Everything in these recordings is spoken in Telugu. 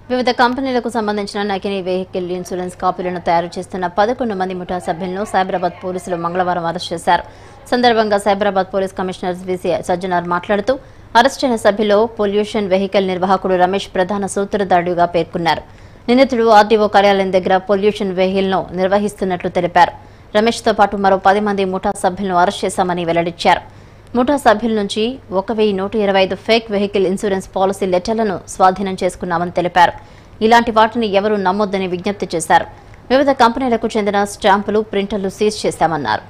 వివిధ కంపెనీలకు సంబంధించిన నకిలీ వెహికల్ ఇన్సూరెన్స్ కాపీలను తయారు చేస్తున్న పదకొండు మంది ముఠా సభ్యులను సైబరాబాద్ పోలీసులు మంగళవారం అరెస్ట్ చేశారు సందర్భంగా Cyberabad police commissioner VC Sajjanar మాట్లాడుతూ అరెస్టైన సభ్యులో పొల్యూషన్ వెహికల్ నిర్వాహకుడు రమేష్ ప్రధాన సూత్రధారుడిగా పేర్కొన్నారు నిందితుడు ఆర్డీఓ కార్యాలయం దగ్గర పొల్యూషన్ వెహికల్ను నిర్వహిస్తున్నట్లు తెలిపారు రమేష్తో పాటు మరో పది మంది ముఠా సభ్యులను అరెస్ట్ చేశామని వెల్లడించారు ముఠా సభ్యుల నుంచి ఒక వెయ్యి నూట ఇరవై ఐదు ఫేక్ వెహికల్ ఇన్సూరెన్స్ పాలసీ లెటర్లను స్వాధీనం చేసుకున్నామని తెలిపారు ఇలాంటి వాటిని ఎవరూ నమ్మొద్దని విజ్ఞప్తి చేశారు వివిధ కంపెనీలకు చెందిన స్టాంపులు ప్రింటర్లు సీజ్ చేశామన్నారు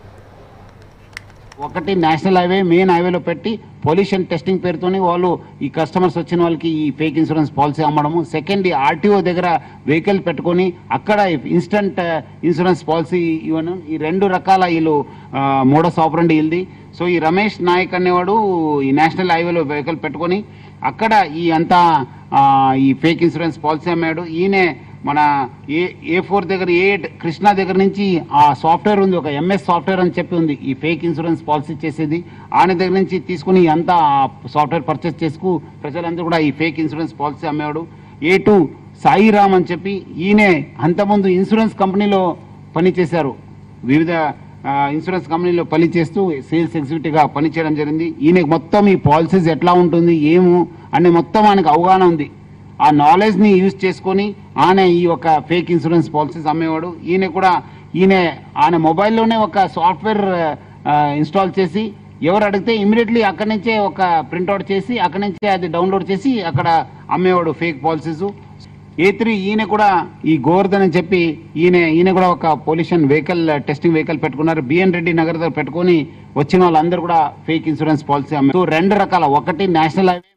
ఒకటి నేషనల్ హైవే మెయిన్ హైవేలో పెట్టి పొల్యూషన్ టెస్టింగ్ పేరుతోని వాళ్ళు ఈ కస్టమర్స్ వచ్చిన వాళ్ళకి ఈ ఫేక్ ఇన్సూరెన్స్ పాలసీ అమ్మడము సెకండ్ ఆర్టీఓ దగ్గర వెహికల్ పెట్టుకొని అక్కడ ఇన్స్టంట్ ఇన్సూరెన్స్ పాలసీ ఇవ్వను ఈ రెండు రకాల వీళ్ళు మోడస్ ఆపరండి వీళ్ళది సో ఈ రమేష్ నాయక్ అనేవాడు ఈ నేషనల్ హైవేలో వెహికల్ పెట్టుకొని అక్కడ ఈ అంతా ఆ, ఈ ఫేక్ ఇన్సూరెన్స్ పాలసీ అమ్మాడు ఈయనే మన ఏ ఏ ఫోర్ దగ్గర ఏ ఎయిట్ కృష్ణా దగ్గర నుంచి ఆ సాఫ్ట్వేర్ ఉంది ఒక ఎంఎస్ సాఫ్ట్వేర్ అని చెప్పి ఉంది ఈ ఫేక్ ఇన్సూరెన్స్ పాలసీ చేసేది ఆయన దగ్గర నుంచి తీసుకుని అంతా సాఫ్ట్వేర్ పర్చేస్ చేసుకు ప్రజలందరూ కూడా ఈ ఫేక్ ఇన్సూరెన్స్ పాలసీ అమ్మేవాడు ఏ టూ సాయిరామ్ అని చెప్పి ఈయనే అంతకుముందు ఇన్సూరెన్స్ కంపెనీలో పనిచేశారు వివిధ ఆ, ఇన్సూరెన్స్ కంపెనీలో పని చేస్తూ సేల్స్ ఎగ్జిక్యూటివ్గా పనిచేయడం జరిగింది ఈయనకి మొత్తం ఈ పాలసీస్ ఎట్లా ఉంటుంది ఏము అనే మొత్తం ఆయనకు అవగాహన ఉంది ఆ నాలెడ్జ్ని యూజ్ చేసుకొని ఆయన ఈ ఒక ఫేక్ ఇన్సూరెన్స్ పాలసీస్ అమ్మేవాడు ఈయన కూడా ఈయన ఆయన మొబైల్లోనే ఒక సాఫ్ట్వేర్ ఇన్స్టాల్ చేసి ఎవరు అడిగితే ఇమీడియట్లీ అక్కడి నుంచే ఒక ప్రింట్అవుట్ చేసి అక్కడి నుంచే అది డౌన్లోడ్ చేసి అక్కడ అమ్మేవాడు ఫేక్ పాలసీస్ ఏ త్రీ ఈయన కూడా ఈ గోవర్ధన్ అని చెప్పి ఈయన ఈయన కూడా ఒక పొల్యూషన్ వెహికల్ టెస్టింగ్ వెహికల్ పెట్టుకున్నారు బిఎన్ రెడ్డి నగర్ దగ్గర పెట్టుకొని వచ్చిన వాళ్ళందరూ కూడా ఫేక్ ఇన్సూరెన్స్ పాలసీ అమ్మారు సో రెండు రకాల ఒకటి నేషనల్ హైవే